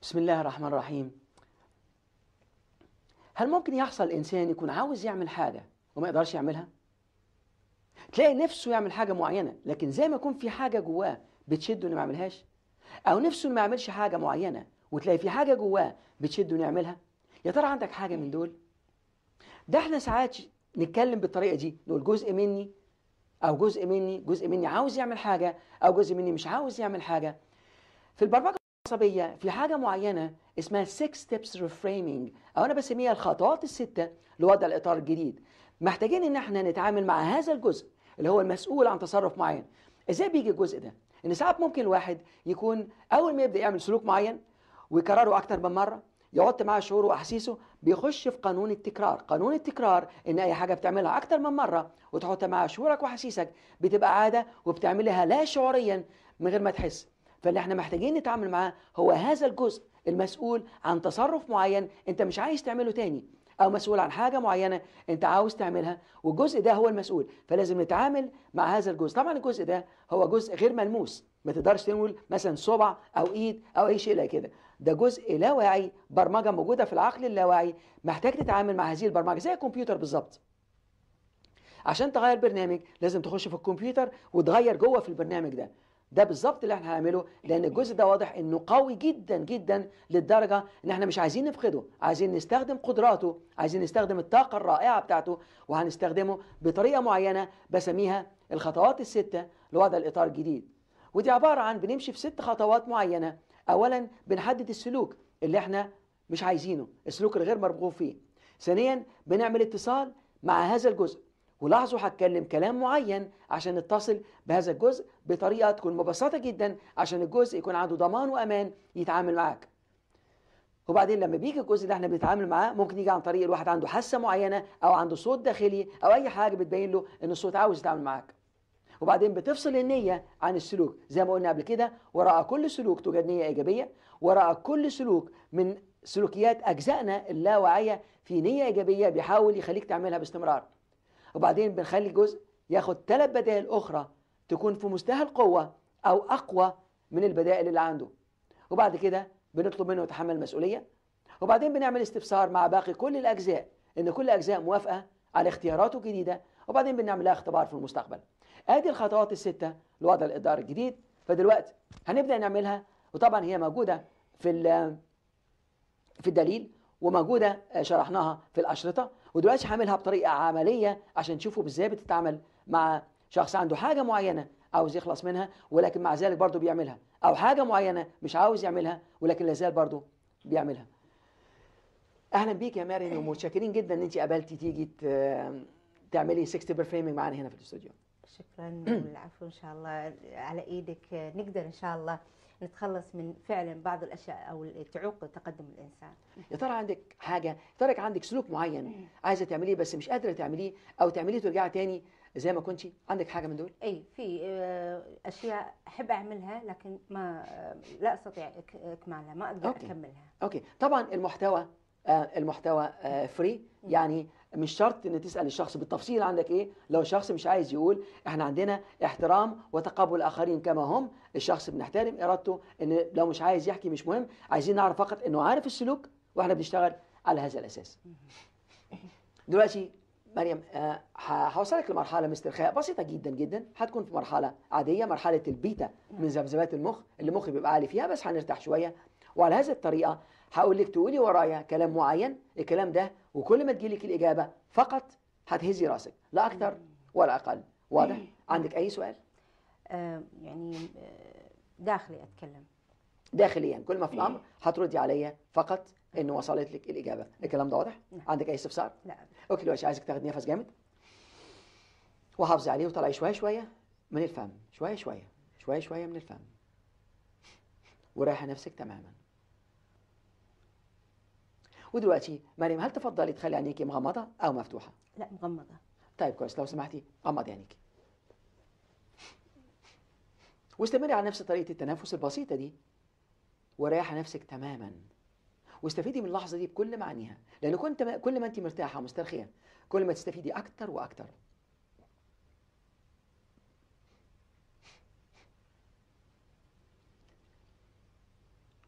بسم الله الرحمن الرحيم هل ممكن يحصل إنسان يكون عاوز يعمل حاجة وما يقدرش يعملها؟ تلاقي نفسه يعمل حاجة معينة لكن زي ما يكون في حاجة جواه بتشده إنه ما يعملهاش أو نفسه إنه ما يعملش حاجة معينة وتلاقي في حاجة جواه بتشده إنه يعملها يا ترى عندك حاجة من دول؟ ده احنا ساعات نتكلم بالطريقة دي نقول جزء مني أو جزء مني جزء مني عاوز يعمل حاجة أو جزء مني مش عاوز يعمل حاجة في البرمجة العصبية في حاجة معينة اسمها 6 steps reframing أو أنا بسميها الخطوات الستة لوضع الإطار الجديد محتاجين إن احنا نتعامل مع هذا الجزء اللي هو المسؤول عن تصرف معين إزاي بيجي الجزء ده؟ إن ساعات ممكن الواحد يكون أول ما يبدأ يعمل سلوك معين ويكرره أكتر من مرة يحط معاه شعوره واحاسيسه بيخش في قانون التكرار قانون التكرار ان اي حاجه بتعملها اكتر من مره وتحط معاها شعورك واحاسيسك بتبقى عاده وبتعملها لا شعوريا من غير ما تحس فاللي احنا محتاجين نتعامل معاه هو هذا الجزء المسؤول عن تصرف معين انت مش عايز تعمله تاني او مسؤول عن حاجه معينه انت عاوز تعملها والجزء ده هو المسؤول فلازم نتعامل مع هذا الجزء طبعا الجزء ده هو جزء غير ملموس ما تقدرش تقول مثلا صبع او ايد او اي شيء لا كده ده جزء لا واعي برمجه موجوده في العقل اللاواعي محتاج تتعامل مع هذه البرمجه زي الكمبيوتر بالظبط عشان تغير برنامج لازم تخش في الكمبيوتر وتغير جوه في البرنامج ده ده بالظبط اللي احنا هنعمله لان الجزء ده واضح انه قوي جدا جدا للدرجه ان احنا مش عايزين نفقده عايزين نستخدم قدراته عايزين نستخدم الطاقه الرائعه بتاعته وهنستخدمه بطريقه معينه بسميها الخطوات السته لوضع الاطار الجديد ودي عباره عن بنمشي في ست خطوات معينه اولا بنحدد السلوك اللي احنا مش عايزينه السلوك الغير مرغوب فيه ثانيا بنعمل اتصال مع هذا الجزء ولاحظوا هتكلم كلام معين عشان نتصل بهذا الجزء بطريقه تكون مبسطه جدا عشان الجزء يكون عنده ضمان وامان يتعامل معاك. وبعدين لما بيجي الجزء اللي احنا بنتعامل معاه ممكن يجي عن طريق الواحد عنده حاسه معينه او عنده صوت داخلي او اي حاجه بتبين له ان الصوت عاوز يتعامل معاك. وبعدين بتفصل النية عن السلوك زي ما قلنا قبل كده وراء كل سلوك توجد نية إيجابية وراء كل سلوك من سلوكيات أجزائنا اللاواعية في نية إيجابية بيحاول يخليك تعملها باستمرار وبعدين بنخلي الجزء ياخد ثلاث بدائل أخرى تكون في مستوى القوة أو أقوى من البدائل اللي عنده وبعد كده بنطلب منه يتحمل المسؤولية وبعدين بنعمل استفسار مع باقي كل الأجزاء إن كل الأجزاء موافقة على اختياراته الجديدة وبعدين بنعمل لها اختبار في المستقبل ادي الخطوات الستة لوضع الإدارة الجديد فدلوقتي هنبدأ نعملها وطبعا هي موجودة في في الدليل وموجودة شرحناها في الأشرطة ودلوقتي هعملها بطريقة عملية عشان تشوفوا ازاي بتتعامل مع شخص عنده حاجة معينة عاوز يخلص منها ولكن مع ذلك برضه بيعملها أو حاجة معينة مش عاوز يعملها ولكن لازال برضه بيعملها أهلا بيك يا مارين ومتشكرين جدا إن أنت قبلتي تيجي تعملي 60 فريمنج معانا هنا في الاستوديو شكرا والعفو ان شاء الله على ايدك نقدر ان شاء الله نتخلص من فعلا بعض الاشياء او تعوق تقدم الانسان يا ترى عندك حاجه يا ترى عندك سلوك معين عايزه تعمليه بس مش قادره تعمليه او تعمليه ترجعي تاني زي ما كنتي عندك حاجه من دول اي في اشياء احب اعملها لكن ما لا استطيع اكمالها ما اقدر أوكي. اكملها اوكي طبعا المحتوى آه المحتوى آه فري يعني مش شرط ان تسال الشخص بالتفصيل عندك ايه لو الشخص مش عايز يقول احنا عندنا احترام وتقبل الاخرين كما هم الشخص بنحترم ارادته ان لو مش عايز يحكي مش مهم عايزين نعرف فقط انه عارف السلوك واحنا بنشتغل على هذا الاساس دلوقتي مريم آه هوصلك لمرحله مسترخاء بسيطه جدا جدا هتكون في مرحله عاديه مرحله البيتا من ذبذبات المخ اللي المخ بيبقى عالي فيها بس هنرتاح شويه وعلى هذه الطريقه هقول لك تقولي ورايا كلام معين الكلام ده وكل ما تجيلك الإجابة فقط هتهزي راسك لا أكثر ولا أقل واضح؟ عندك أي سؤال؟ آه يعني آه داخلي اتكلم داخليا كل ما في الأمر هتردي عليا فقط إنه وصلت لك الإجابة الكلام ده واضح؟ نعم. عندك أي استفسار؟ لا أوكي دلوقتي عايزك تاخدي نفس جامد وحافظي عليه وطلعي شوية شوية من الفم شوية شوية شوية شوية من الفم وريحي نفسك تماما ودلوقتي مريم هل تفضلي تخلي عينيكي مغمضة أو مفتوحة؟ لا مغمضه طيب كويس لو سمحتي غمضي عينيكي واستمري على نفس طريقة التنفس البسيطة دي وريحي نفسك تماما واستفيدي من اللحظة دي بكل معانيها لأن كنت كل ما أنت مرتاحة ومسترخية كل ما تستفيدي أكتر وأكتر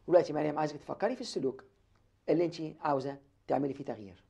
ودلوقتي مريم عايزك تفكري في السلوك اللي انت عاوزه تعملي فيه تغيير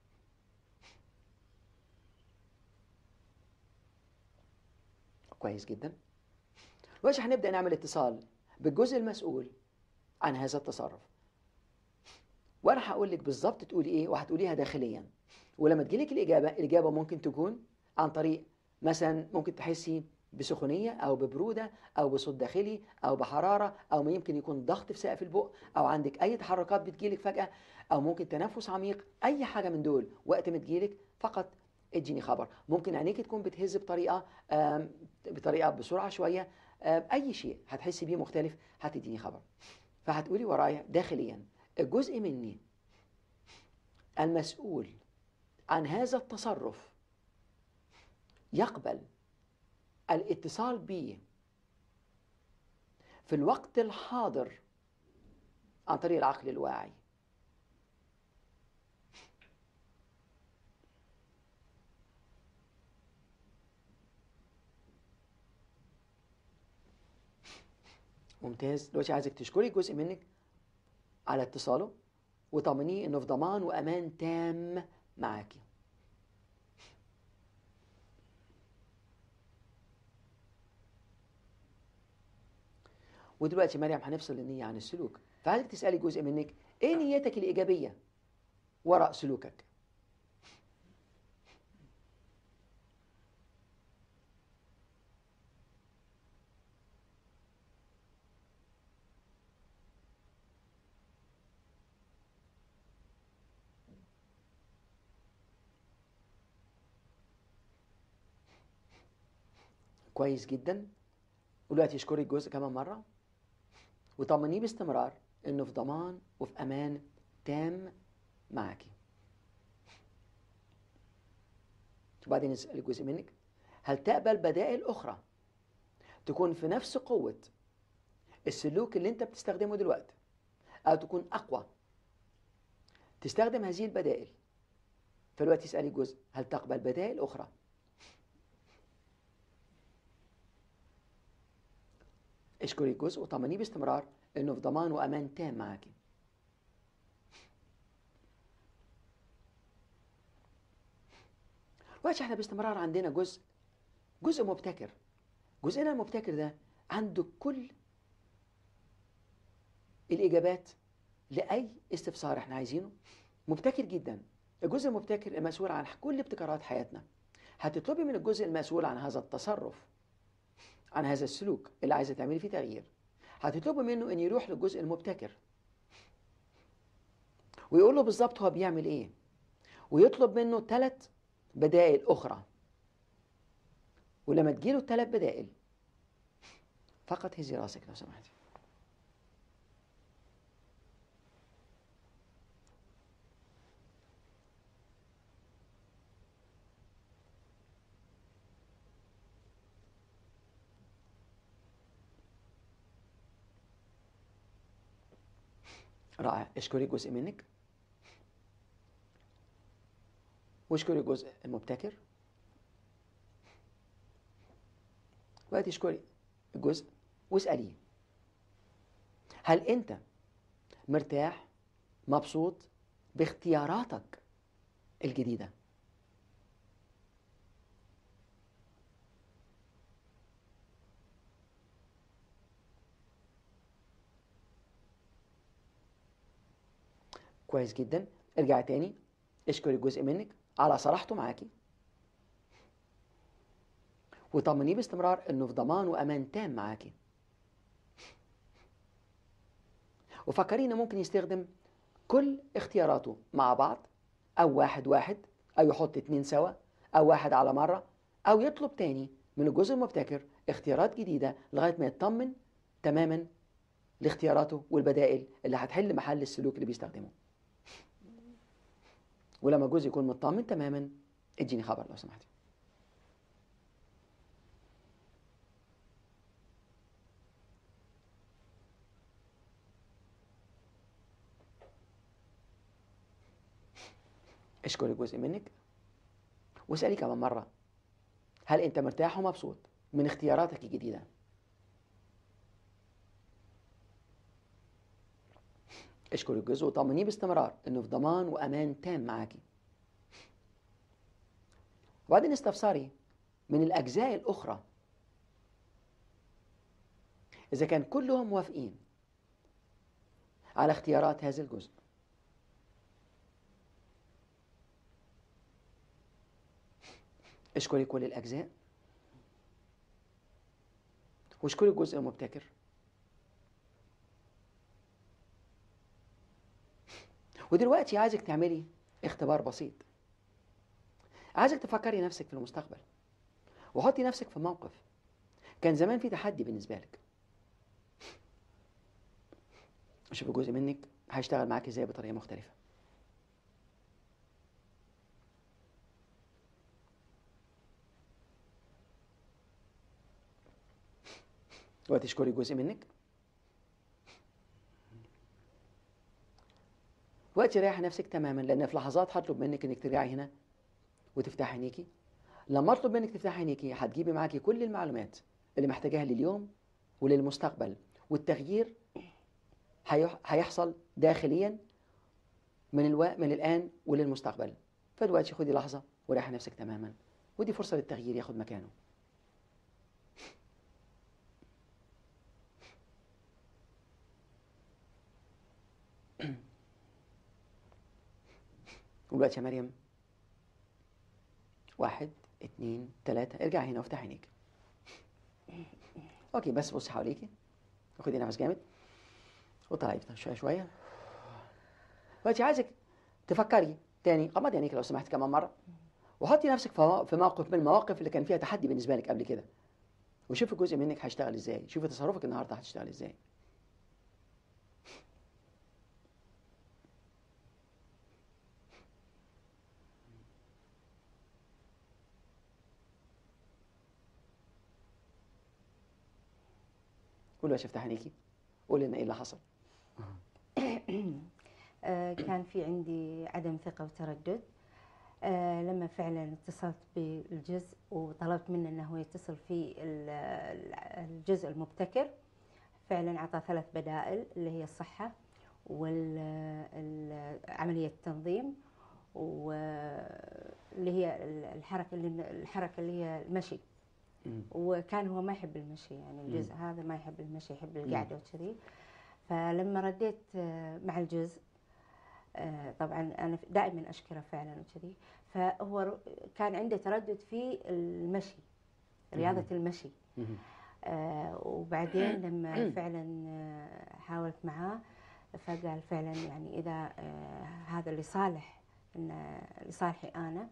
كويس جدا دلوقتي هنبدا نعمل اتصال بالجزء المسؤول عن هذا التصرف وانا هقول لك بالظبط تقولي ايه وهتقوليها داخليا ولما تجيلك الاجابه الاجابه ممكن تكون عن طريق مثلا ممكن تحسي بسخونيه او ببروده او بصوت داخلي او بحراره او ما يمكن يكون ضغط في سقف البق او عندك اي تحركات بتجيلك فجاه او ممكن تنفس عميق اي حاجه من دول وقت ما تجيلك فقط اديني خبر ممكن عينيك تكون بتهز بطريقه آم، بطريقه بسرعه شويه آم، اي شيء هتحسي بيه مختلف هتديني خبر فهتقولي ورايا داخليا الجزء مني المسؤول عن هذا التصرف يقبل الاتصال بي في الوقت الحاضر عن طريق العقل الواعي ممتاز دلوقتي عايزك تشكري جزء منك على اتصاله وطمنيه انه في ضمان وامان تام معاكي ودلوقتي مريم هنفصل النية عن السلوك فعايزك تسألي جزء منك ايه نيتك الإيجابية وراء سلوكك كويس جدا ودلوقتي اشكري الجزء كمان مرة وطمنيه باستمرار انه في ضمان وفي امان تام معاكي وبعدين نسأل جزء منك هل تقبل بدائل أخرى تكون في نفس قوة السلوك اللي انت بتستخدمه دلوقتي أو تكون أقوى تستخدم هذه البدائل فالوقت اسألي جزء هل تقبل بدائل أخرى اشكري الجزء وطمنيه باستمرار انه في ضمان وامان تام معاكي دلوقتي احنا باستمرار عندنا جزء جزء مبتكر جزءنا المبتكر ده عنده كل الاجابات لاي استفسار احنا عايزينه مبتكر جدا الجزء المبتكر المسؤول عن كل ابتكارات حياتنا هتطلبي من الجزء المسؤول عن هذا التصرف عن هذا السلوك اللي عايزه تعملي فيه تغيير هتطلبي منه ان يروح للجزء المبتكر ويقول له بالظبط هو بيعمل ايه ويطلب منه ثلاث بدائل اخرى ولما تجيله الثلاث بدائل فقط هزي راسك لو سمحتي رائع اشكري جزء منك واشكري الجزء المبتكر وقت اشكري الجزء واسأليه هل انت مرتاح مبسوط باختياراتك الجديدة كويس جدا ارجع تاني اشكري جزء منك على صراحته معاكي وطمنيه باستمرار انه في ضمان وامان تام معاكي وفكري انه ممكن يستخدم كل اختياراته مع بعض او واحد واحد او يحط اتنين سوا او واحد على مرة او يطلب تاني من الجزء المبتكر اختيارات جديدة لغاية ما يطمن تماما لاختياراته والبدائل اللي هتحل محل السلوك اللي بيستخدمه ولما الجزء يكون مطمن تماما اديني خبر لو سمحتي اشكري جزء منك واسألي كمان مرة هل انت مرتاح ومبسوط من اختياراتك الجديدة اشكري الجزء وطمنيه باستمرار انه في ضمان وامان تام معاكي وبعدين استفسري من الاجزاء الاخرى اذا كان كلهم موافقين على اختيارات هذا الجزء اشكري كل الاجزاء واشكري الجزء المبتكر ودلوقتي عايزك تعملي اختبار بسيط عايزك تفكري نفسك في المستقبل وحطي نفسك في موقف كان زمان في تحدي بالنسبة لك شوف جزء منك هيشتغل معاك ازاي بطريقة مختلفة وتشكري جزء منك وقت ريح نفسك تماما لان في لحظات هطلب منك انك ترجعي هنا وتفتحي عينيكي لما اطلب منك تفتحي عينيكي هتجيبي معاكي كل المعلومات اللي محتاجاها لليوم وللمستقبل والتغيير هيح- هيحصل داخليا من الو... من الان وللمستقبل فدلوقتي خدي لحظه وريحي نفسك تماما ودي فرصه للتغيير ياخد مكانه ودلوقتي يا مريم واحد اتنين تلاتة ارجع هنا وافتح عينيك اوكي بس بصي حواليكي خدي نفس جامد وطلعي شوية شوية دلوقتي عايزك تفكري تاني غمضي عينيك لو سمحت كمان مرة وحطي نفسك في مو- في موقف من المواقف اللي كان فيها تحدي بالنسبة لك قبل كده وشوفي جزء منك هيشتغل ازاي شوفي تصرفك النهارده هتشتغل ازاي قولي باش افتح عينيكي قولي لنا ايه اللي حصل آه، كان في عندي عدم ثقة وتردد آه، لما فعلا اتصلت بالجزء وطلبت منه انه هو يتصل في ال- ال- الجزء المبتكر فعلا اعطى ثلاث بدائل اللي هي الصحة وعملية التنظيم واللي هي الحركة اللي الحركة اللي هي المشي مم. وكان هو ما يحب المشي يعني الجزء هذا ما يحب المشي يحب القعده وكذي فلما رديت آه، مع الجزء آه، طبعا انا دائما اشكره فعلا وكذي فهو ر- كان عنده تردد في المشي رياضه المشي مهم. آه، وبعدين لما فعلا آه، حاولت معاه فقال فعلا يعني اذا آه، هذا لصالح إن لصالحي انا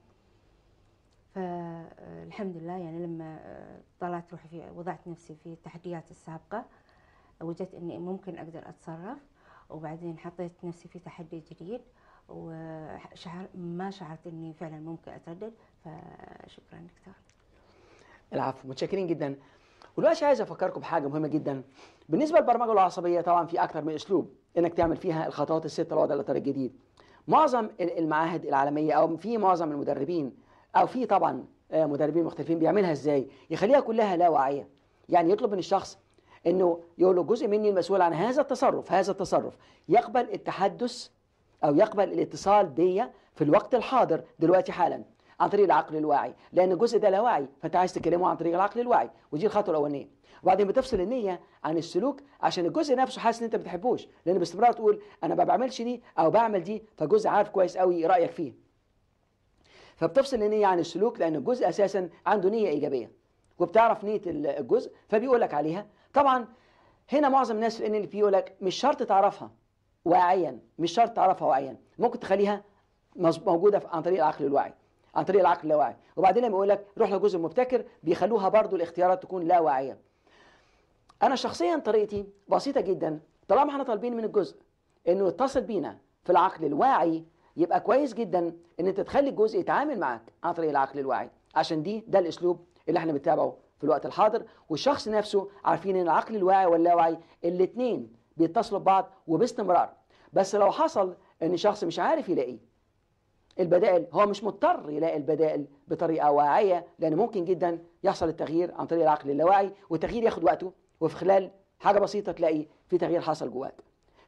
فالحمد لله يعني لما آه، طلعت روحي في وضعت نفسي في التحديات السابقه وجدت اني ممكن اقدر اتصرف وبعدين حطيت نفسي في تحدي جديد وشعر ما شعرت اني فعلا ممكن اتردد فشكرا دكتور العفو متشكرين جدا ودلوقتي عايز افكركم بحاجه مهمه جدا بالنسبه للبرمجه العصبيه طبعا في اكتر من اسلوب انك تعمل فيها الخطوات السته لوضع الاطار الجديد معظم ال- المعاهد العالميه او في معظم المدربين او في طبعا آه، مدربين مختلفين بيعملها ازاي يخليها كلها لا واعيه يعني يطلب من الشخص انه يقول له جزء مني المسؤول عن هذا التصرف هذا التصرف يقبل التحدث او يقبل الاتصال بيا في الوقت الحاضر دلوقتي حالا عن طريق العقل الواعي لان الجزء ده لا واعي فانت عايز تكلمه عن طريق العقل الواعي ودي الخطوه الاولانيه وبعدين بتفصل النيه عن السلوك عشان الجزء نفسه حاسس ان انت ما بتحبوش لان باستمرار تقول انا ما بعملش دي او بعمل دي فالجزء عارف كويس قوي رايك فيه فبتفصل النيه عن السلوك لان الجزء اساسا عنده نيه ايجابيه وبتعرف نيه الجزء فبيقول لك عليها طبعا هنا معظم الناس في ان بيقول لك مش شرط تعرفها واعيا مش شرط تعرفها واعيا ممكن تخليها مز- موجوده في- عن طريق العقل الواعي عن طريق العقل اللاواعي وبعدين لما يقول لك روح للجزء المبتكر بيخلوها برضو الاختيارات تكون لا واعيه انا شخصيا طريقتي بسيطه جدا طالما احنا طالبين من الجزء انه يتصل بينا في العقل الواعي يبقى كويس جدا ان انت تخلي الجزء يتعامل معك عن طريق العقل الواعي عشان دي ده الاسلوب اللي احنا بنتابعه في الوقت الحاضر والشخص نفسه عارفين ان العقل الواعي واللاواعي الاثنين بيتصلوا ببعض وباستمرار بس لو حصل ان شخص مش عارف يلاقي البدائل هو مش مضطر يلاقي البدائل بطريقه واعيه لان ممكن جدا يحصل التغيير عن طريق العقل اللاواعي والتغيير ياخد وقته وفي خلال حاجه بسيطه تلاقي في تغيير حصل جواك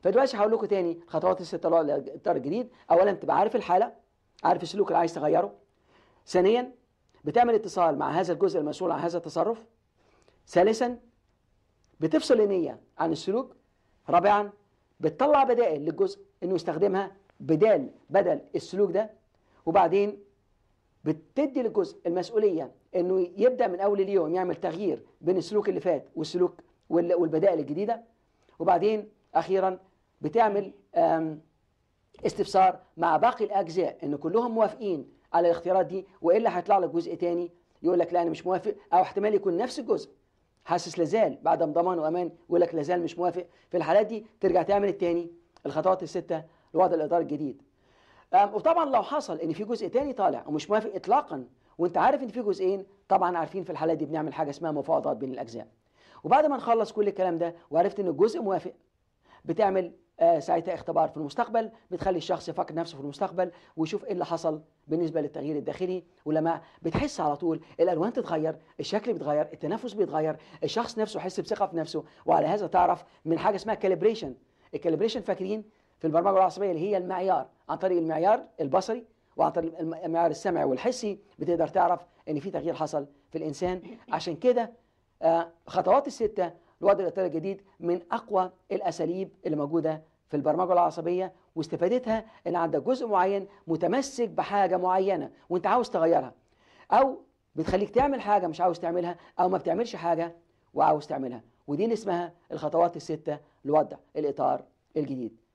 فدلوقتي هقول لكم تاني خطوات الستة لوضع الاطار الجديد اولا تبقى عارف الحاله عارف السلوك اللي عايز تغيره ثانيا بتعمل اتصال مع هذا الجزء المسؤول عن هذا التصرف ثالثا بتفصل النية عن السلوك رابعا بتطلع بدائل للجزء انه يستخدمها بدال بدل السلوك ده وبعدين بتدي للجزء المسؤولية انه يبدأ من اول اليوم يعمل تغيير بين السلوك اللي فات والسلوك وال- والبدائل الجديدة وبعدين اخيرا بتعمل آم، استفسار مع باقي الاجزاء ان كلهم موافقين على الاختيارات دي والا هيطلع لك جزء تاني يقول لك لا انا مش موافق او احتمال يكون نفس الجزء حاسس لازال بعدم ضمان وامان يقول لك لازال مش موافق في الحالات دي ترجع تعمل التاني الخطوات السته لوضع الاطار الجديد أم، وطبعا لو حصل ان في جزء تاني طالع ومش موافق اطلاقا وانت عارف ان في جزئين طبعا عارفين في الحالات دي بنعمل حاجه اسمها مفاوضات بين الاجزاء وبعد ما نخلص كل الكلام ده وعرفت ان الجزء موافق بتعمل آه، ساعتها اختبار في المستقبل بتخلي الشخص يفكر نفسه في المستقبل ويشوف ايه اللي حصل بالنسبه للتغيير الداخلي ولما بتحس على طول الالوان تتغير الشكل بيتغير التنفس بيتغير الشخص نفسه يحس بثقه في نفسه وعلى هذا تعرف من حاجه اسمها كاليبريشن الكاليبريشن فاكرين في البرمجه العصبيه اللي هي المعيار عن طريق المعيار البصري وعن طريق الم- المعيار السمعي والحسي بتقدر تعرف ان في تغيير حصل في الانسان عشان كده آه، خطوات الستة لوضع الإطار الجديد من أقوى الأساليب اللي موجودة في البرمجة العصبية واستفادتها إن عندك جزء معين متمسك بحاجة معينة وأنت عاوز تغيرها أو بتخليك تعمل حاجة مش عاوز تعملها أو ما بتعملش حاجة وعاوز تعملها ودي اللي اسمها الخطوات الستة لوضع الإطار الجديد